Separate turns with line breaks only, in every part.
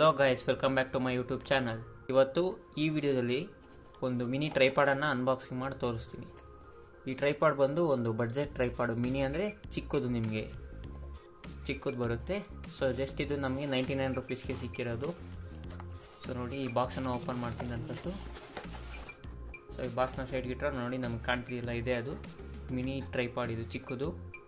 Hello guys welcome back to my YouTube channel ಇವತ್ತು ಈ ವಿಡಿಯೋದಲ್ಲಿ ಒಂದು ಮಿನಿ ಟ್ರೈಪಾಡನ್ನು ಅನ್ಬಾಕ್ಸಿಂಗ್ ಮಾಡಿ ತೋರಿಸ್ತೀನಿ ಈ ಟ್ರೈಪಾಡ್ ಬಂದು ಒಂದು ಬಡ್ಜೆಟ್ ಟ್ರೈಪಾಡು ಮಿನಿ ಅಂದರೆ ಚಿಕ್ಕದು ನಿಮಗೆ ಚಿಕ್ಕದು ಬರುತ್ತೆ ಸೊ ಜಸ್ಟ್ ಇದು ನಮಗೆ ನೈಂಟಿ ನೈನ್ ರುಪೀಸ್ಗೆ ಸಿಕ್ಕಿರೋದು ಸೊ ನೋಡಿ ಈ ಬಾಕ್ಸನ್ನು ಓಪನ್ ಮಾಡ್ತೀನಿ ನಾನು ಫಸ್ಟು ಸೊ ಈ ಬಾಕ್ಸ್ನ ಸೈಡ್ಗೆ ಇಟ್ಟರೆ ನೋಡಿ ನಮ್ಗೆ ಕಾಣ್ತಿದೆಯಲ್ಲ ಇದೆ ಅದು ಮಿನಿ ಟ್ರೈಪಾಡ್ ಇದು ಚಿಕ್ಕದು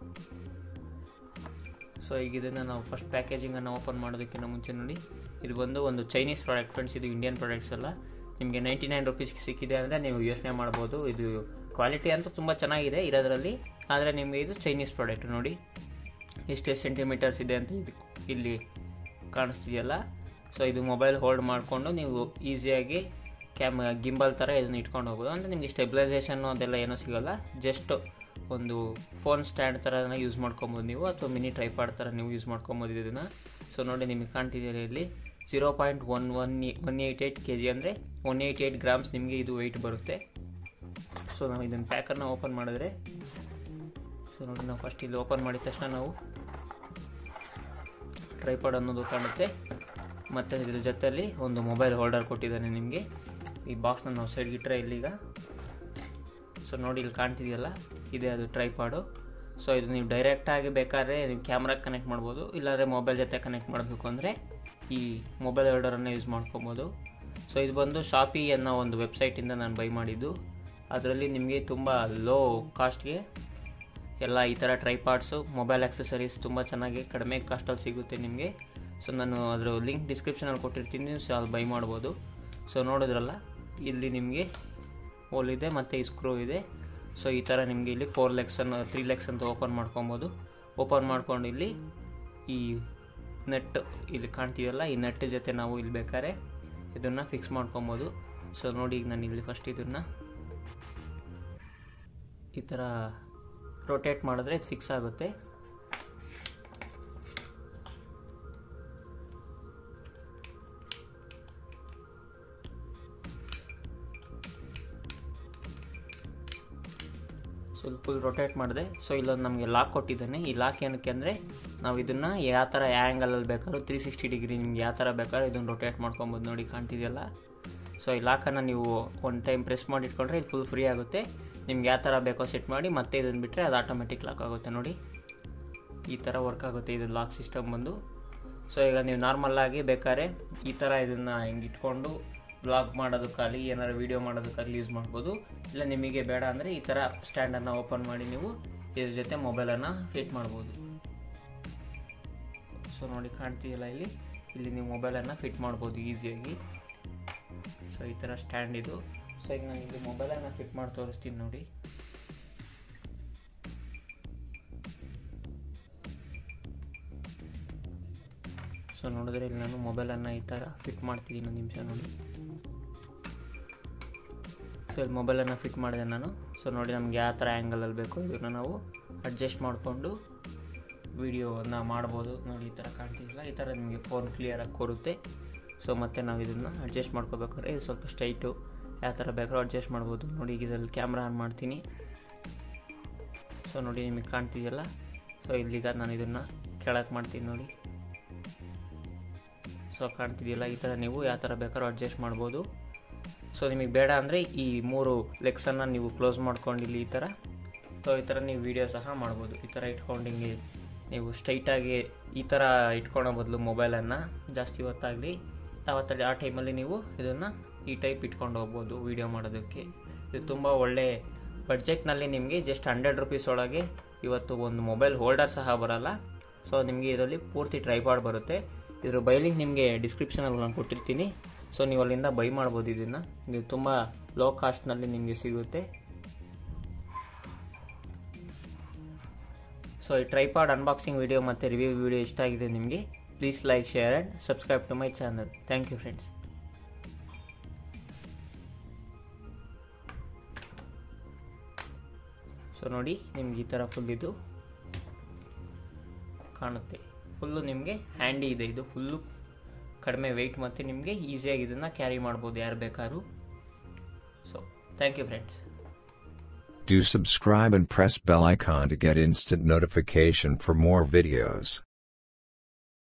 ಸೊ ಈಗ ಇದನ್ನು ನಾವು ಫಸ್ಟ್ ಪ್ಯಾಕೇಜಿಂಗನ್ನು ಓಪನ್ ಮಾಡೋದಕ್ಕಿಂತ ಮುಂಚೆ ನೋಡಿ ಇದು ಬಂದು ಒಂದು ಚೈನೀಸ್ ಪ್ರಾಡಕ್ಟ್ ಫ್ರೆಂಡ್ಸ್ ಇದು ಇಂಡಿಯನ್ ಪ್ರಾಡಕ್ಟ್ಸ್ ಅಲ್ಲ ನಿಮಗೆ ನೈಂಟಿ ನೈನ್ ರುಪೀಸ್ಗೆ ಸಿಕ್ಕಿದೆ ಅಂದರೆ ನೀವು ಯೋಚನೆ ಮಾಡ್ಬೋದು ಇದು ಕ್ವಾಲಿಟಿ ಅಂತೂ ತುಂಬ ಚೆನ್ನಾಗಿದೆ ಇರೋದ್ರಲ್ಲಿ ಆದರೆ ನಿಮಗೆ ಇದು ಚೈನೀಸ್ ಪ್ರಾಡಕ್ಟ್ ನೋಡಿ ಎಷ್ಟೇ ಸೆಂಟಿಮೀಟರ್ಸ್ ಇದೆ ಅಂತ ಇದು ಇಲ್ಲಿ ಕಾಣಿಸ್ತಿದೆಯಲ್ಲ ಸೊ ಇದು ಮೊಬೈಲ್ ಹೋಲ್ಡ್ ಮಾಡಿಕೊಂಡು ನೀವು ಈಸಿಯಾಗಿ ಕ್ಯಾಮ್ ಗಿಂಬಲ್ ಥರ ಇದನ್ನು ಇಟ್ಕೊಂಡು ಹೋಗ್ಬೋದು ಅಂದರೆ ನಿಮಗೆ ಸ್ಟೆಬಿಲೈಸೇಷನ್ನು ಅದೆಲ್ಲ ಏನೂ ಸಿಗೋಲ್ಲ ಜಸ್ಟ್ ಒಂದು ಫೋನ್ ಸ್ಟ್ಯಾಂಡ್ ಥರ ಯೂಸ್ ಮಾಡ್ಕೊಬೋದು ನೀವು ಅಥವಾ ಮಿನಿ ಟ್ರೈಪಾಡ್ ಥರ ನೀವು ಯೂಸ್ ಮಾಡ್ಕೊಬೋದು ಇದನ್ನು ಸೊ ನೋಡಿ ನಿಮಗೆ ಕಾಣ್ತಿದ್ದೀರಿ ಇಲ್ಲಿ zero point one one one eight eight K G ಅಂದರೆ ಒನ್ ಏಯ್ಟಿ ಏಯ್ಟ್ ಗ್ರಾಮ್ಸ್ ನಿಮಗೆ ಇದು ವೆಯ್ಟ್ ಬರುತ್ತೆ ಸೊ ನಾವು ಇದನ್ನು ಪ್ಯಾಕನ್ನು ಓಪನ್ ಮಾಡಿದ್ರೆ ಸೊ ನೋಡಿ ನಾವು ಫಸ್ಟ್ ಇಲ್ಲಿ ಓಪನ್ ಮಾಡಿದ ತಕ್ಷಣ ನಾವು ಟ್ರೈಪಾಡ್ ಅನ್ನೋದು ಕಾಣುತ್ತೆ ಮತ್ತು ಇದ್ರ ಜೊತೆಯಲ್ಲಿ ಒಂದು ಮೊಬೈಲ್ ಹೋಲ್ಡರ್ ಕೊಟ್ಟಿದ್ದಾನೆ ನಿಮಗೆ ಈ ಬಾಕ್ಸ್ನ ನಾವು ಸೈಡ್ಗೆ ಇಟ್ಟರೆ ಇಲ್ಲಿಗ ಸೊ ನೋಡಿ ಇಲ್ಲಿ ಕಾಣ್ತಿದೆಯಲ್ಲ ಇದೆ ಅದು ಟ್ರೈಪಾಡು ಸೊ ಇದು ನೀವು ಡೈರೆಕ್ಟಾಗಿ ಬೇಕಾದ್ರೆ ನೀವು ಕ್ಯಾಮ್ರಾಗೆ ಕನೆಕ್ಟ್ ಮಾಡ್ಬೋದು ಇಲ್ಲಾಂದರೆ ಮೊಬೈಲ್ ಜೊತೆ ಕನೆಕ್ಟ್ ಮಾಡಬೇಕು ಅಂದರೆ ಈ ಮೊಬೈಲ್ ಹೋಲ್ಡರನ್ನು ಯೂಸ್ ಮಾಡ್ಕೊಬೋದು ಸೊ ಇದು ಬಂದು ಶಾಪಿ ಅನ್ನೋ ಒಂದು ವೆಬ್ಸೈಟಿಂದ ನಾನು ಬೈ ಮಾಡಿದ್ದು ಅದರಲ್ಲಿ ನಿಮಗೆ ತುಂಬ ಲೋ ಕಾಸ್ಟ್ಗೆ ಎಲ್ಲ ಈ ಥರ ಟ್ರೈಪಾಡ್ಸು ಮೊಬೈಲ್ ಆಕ್ಸೆಸರೀಸ್ ತುಂಬ ಚೆನ್ನಾಗಿ ಕಡಿಮೆ ಕಾಸ್ಟಲ್ಲಿ ಸಿಗುತ್ತೆ ನಿಮಗೆ ಸೊ ನಾನು ಅದರ ಲಿಂಕ್ ಡಿಸ್ಕ್ರಿಪ್ಷನಲ್ಲಿ ಕೊಟ್ಟಿರ್ತೀನಿ ಸೊ ಅಲ್ಲಿ ಬೈ ಮಾಡ್ಬೋದು ಸೊ ನೋಡಿದ್ರಲ್ಲ ಇಲ್ಲಿ ನಿಮಗೆ ಹೋಲ್ ಇದೆ ಮತ್ತು ಈ ಸ್ಕ್ರೂ ಇದೆ ಸೊ ಈ ಥರ ನಿಮಗೆ ಇಲ್ಲಿ ಫೋರ್ ಲೆಗ್ಸನ್ನು ತ್ರೀ ಲೆಗ್ಸ್ ಅಂತ ಓಪನ್ ಮಾಡ್ಕೊಬೋದು ಓಪನ್ ಮಾಡ್ಕೊಂಡು ಇಲ್ಲಿ ಈ ನೆಟ್ ಇಲ್ಲಿ ಕಾಣ್ತೀವಲ್ಲ ಈ ನೆಟ್ ಜೊತೆ ನಾವು ಇಲ್ಲಿ ಬೇಕಾದ್ರೆ ಇದನ್ನು ಫಿಕ್ಸ್ ಮಾಡ್ಕೊಬೋದು ಸೊ ನೋಡಿ ಈಗ ನಾನು ಇಲ್ಲಿ ಫಸ್ಟ್ ಇದನ್ನು ಈ ಥರ ರೊಟೇಟ್ ಮಾಡಿದ್ರೆ ಇದು ಫಿಕ್ಸ್ ಆಗುತ್ತೆ ಸ್ವಲ್ಪ ಫುಲ್ ರೊಟೇಟ್ ಮಾಡಿದೆ ಸೊ ಇಲ್ಲೊಂದು ನಮಗೆ ಲಾಕ್ ಕೊಟ್ಟಿದ್ದಾನೆ ಈ ಲಾಕ್ ಏನಕ್ಕೆ ಅಂದರೆ ನಾವು ಇದನ್ನು ಯಾವ ಥರ ಆ್ಯಂಗಲಲ್ಲಿ ಬೇಕಾದ್ರೂ ತ್ರೀ ಸಿಕ್ಸ್ಟಿ ಡಿಗ್ರಿ ನಿಮ್ಗೆ ಯಾವ ಥರ ಬೇಕಾದ್ರೂ ಇದನ್ನು ರೊಟೇಟ್ ಮಾಡ್ಕೊಬೋದು ನೋಡಿ ಕಾಣ್ತಿದೆಯಲ್ಲ ಸೊ ಈ ಲಾಕನ್ನು ನೀವು ಒನ್ ಟೈಮ್ ಪ್ರೆಸ್ ಮಾಡಿ ಇಟ್ಕೊಂಡ್ರೆ ಇದು ಫುಲ್ ಫ್ರೀ ಆಗುತ್ತೆ ನಿಮ್ಗೆ ಯಾವ ಥರ ಬೇಕೋ ಸೆಟ್ ಮಾಡಿ ಮತ್ತೆ ಇದನ್ನು ಬಿಟ್ಟರೆ ಅದು ಆಟೋಮೆಟಿಕ್ ಲಾಕ್ ಆಗುತ್ತೆ ನೋಡಿ ಈ ಥರ ವರ್ಕ್ ಆಗುತ್ತೆ ಇದು ಲಾಕ್ ಸಿಸ್ಟಮ್ ಬಂದು ಸೊ ಈಗ ನೀವು ನಾರ್ಮಲ್ಲಾಗಿ ಬೇಕಾದ್ರೆ ಈ ಥರ ಇದನ್ನು ಹಿಂಗೆ ಇಟ್ಕೊಂಡು ಬ್ಲಾಗ್ ಮಾಡೋದಕ್ಕಾಗಲಿ ಏನಾರು ವೀಡಿಯೋ ಮಾಡೋದಕ್ಕಾಗಲಿ ಯೂಸ್ ಮಾಡ್ಬೋದು ಇಲ್ಲ ನಿಮಗೆ ಬೇಡ ಅಂದರೆ ಈ ಥರ ಸ್ಟ್ಯಾಂಡನ್ನು ಓಪನ್ ಮಾಡಿ ನೀವು ಇದ್ರ ಜೊತೆ ಮೊಬೈಲನ್ನು ಫಿಟ್ ಮಾಡ್ಬೋದು ಸೊ ನೋಡಿ ಕಾಣ್ತಿದೆಯಲ್ಲ ಇಲ್ಲಿ ಇಲ್ಲಿ ನೀವು ಮೊಬೈಲನ್ನು ಫಿಟ್ ಮಾಡ್ಬೋದು ಈಸಿಯಾಗಿ ಸೊ ಈ ಥರ ಸ್ಟ್ಯಾಂಡ್ ಇದು ಸೊ ಈಗ ನಾನು ಇಲ್ಲಿ ಮೊಬೈಲನ್ನು ಫಿಟ್ ಮಾಡಿ ತೋರಿಸ್ತೀನಿ ನೋಡಿ ಸೊ ನೋಡಿದ್ರೆ ಇಲ್ಲಿ ನಾನು ಮೊಬೈಲನ್ನು ಈ ಥರ ಫಿಟ್ ಮಾಡ್ತಿದ್ದೀನಿ ಒಂದು ನಿಮಿಷ ನೋಡಿ ಸೊ ಇಲ್ಲಿ ಮೊಬೈಲನ್ನು ಫಿಟ್ ಮಾಡಿದೆ ನಾನು ಸೊ ನೋಡಿ ನಮ್ಗೆ ಯಾವ ಥರ ಆ್ಯಂಗಲಲ್ಲಿ ಬೇಕು ಇದನ್ನು ನಾವು ಅಡ್ಜಸ್ಟ್ ಮಾಡಿಕೊಂಡು ವೀಡಿಯೋನ ಮಾಡ್ಬೋದು ನೋಡಿ ಈ ಥರ ಕಾಣ್ತಿಲ್ಲ ಈ ಥರ ನಿಮಗೆ ಫೋನ್ ಕ್ಲಿಯರಾಗಿ ಕೊಡುತ್ತೆ ಸೊ ಮತ್ತು ನಾವು ಇದನ್ನು ಅಡ್ಜಸ್ಟ್ ಮಾಡ್ಕೋಬೇಕಾದ್ರೆ ಇದು ಸ್ವಲ್ಪ ಸ್ಟೈಟು ಯಾವ ಥರ ಬೇಕಾದ್ರೂ ಅಡ್ಜಸ್ಟ್ ಮಾಡ್ಬೋದು ನೋಡಿ ಈಗ ಇದರಲ್ಲಿ ಕ್ಯಾಮ್ರಾ ಆನ್ ಮಾಡ್ತೀನಿ ಸೊ ನೋಡಿ ನಿಮಗೆ ಕಾಣ್ತಿದೆಯಲ್ಲ ಸೊ ಇಲ್ಲಿಗ ನಾನು ಇದನ್ನು ಕೆಳಕ್ಕೆ ಮಾಡ್ತೀನಿ ನೋಡಿ ಸೊ ಕಾಣ್ತಿದೆಯಲ್ಲ ಈ ಥರ ನೀವು ಯಾವ ಥರ ಬೇಕಾದ್ರೂ ಅಡ್ಜಸ್ಟ್ ಮಾಡ್ಬೋದು ಸೊ ನಿಮಗೆ ಬೇಡ ಅಂದರೆ ಈ ಮೂರು ಲೆಗ್ಸನ್ನು ನೀವು ಕ್ಲೋಸ್ ಮಾಡ್ಕೊಂಡು ಇಲ್ಲಿ ಈ ಥರ ಸೊ ಈ ಥರ ನೀವು ವೀಡಿಯೋ ಸಹ ಮಾಡ್ಬೋದು ಈ ಥರ ಇಟ್ಕೊಂಡು ಹಿಂಗೆ ನೀವು ಸ್ಟ್ರೈಟಾಗಿ ಈ ಥರ ಇಟ್ಕೊಳ್ಳೋ ಬದಲು ಮೊಬೈಲನ್ನು ಜಾಸ್ತಿ ಹೊತ್ತಾಗಲಿ ಅವತ್ತಲ್ಲಿ ಆ ಟೈಮಲ್ಲಿ ನೀವು ಇದನ್ನು ಈ ಟೈಪ್ ಇಟ್ಕೊಂಡು ಹೋಗ್ಬೋದು ವೀಡಿಯೋ ಮಾಡೋದಕ್ಕೆ ಇದು ತುಂಬ ಒಳ್ಳೆ ಬಡ್ಜೆಟ್ನಲ್ಲಿ ನಿಮಗೆ ಜಸ್ಟ್ ಹಂಡ್ರೆಡ್ ರುಪೀಸ್ ಒಳಗೆ ಇವತ್ತು ಒಂದು ಮೊಬೈಲ್ ಹೋಲ್ಡರ್ ಸಹ ಬರೋಲ್ಲ ಸೊ ನಿಮಗೆ ಇದರಲ್ಲಿ ಪೂರ್ತಿ ಟ್ರೈಪಾಡ್ ಬರುತ್ತೆ ಇದ್ರ ಬೈಲಿಂಗ್ ನಿಮಗೆ ಡಿಸ್ಕ್ರಿಪ್ಷನಲ್ಲಿ ನಾನು ಕೊಟ್ಟಿರ್ತೀನಿ ಸೊ ನೀವು ಅಲ್ಲಿಂದ ಬೈ ಮಾಡ್ಬೋದು ಇದನ್ನು ಇದು ತುಂಬ ಲೋ ಕಾಸ್ಟ್ನಲ್ಲಿ ನಿಮಗೆ ಸಿಗುತ್ತೆ ಸೊ ಈ ಟ್ರೈಪಾಡ್ ಅನ್ಬಾಕ್ಸಿಂಗ್ ವಿಡಿಯೋ ಮತ್ತು ರಿವ್ಯೂ ವಿಡಿಯೋ ಇಷ್ಟ ಆಗಿದೆ ನಿಮಗೆ please like share and subscribe to my channel thank you friends so ನೋಡಿ ನಿಮ್ಗೆ ಈ ಥರ ಫುಲ್ ಇದು ಕಾಣುತ್ತೆ ಫುಲ್ಲು ನಿಮಗೆ ಹ್ಯಾಂಡಿ ಇದೆ ಇದು ಫುಲ್ಲು ಕಡಿಮೆ ವೆಯ್ಟ್ ಮತ್ತು ನಿಮಗೆ ಈಸಿಯಾಗಿ ಇದನ್ನು ಕ್ಯಾರಿ ಮಾಡ್ಬೋದು ಯಾರು ಬೇಕಾದ್ರೂ so thank you friends
Do subscribe and press bell icon to get instant notification for more videos.